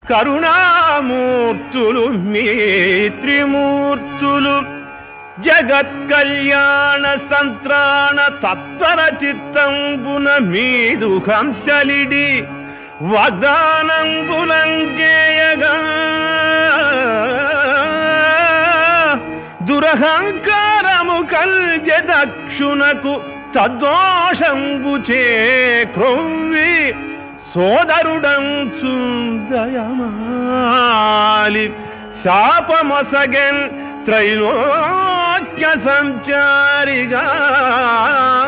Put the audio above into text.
కరుణామూర్తులు మీ త్రిమూర్తులు జగత్ కళ్యాణ సంత్రాణ తత్పర చిత్తంబున మీదు హంసలిడి వాగ్దానంబులంజేయగా దురహంకారము కల్జ దక్షునకు తద్దోషంబు చే క్రొవ్వి సోదరుడంచు దయమాలి శాపమొసగెన్ త్రైలోక్య సంచారిగా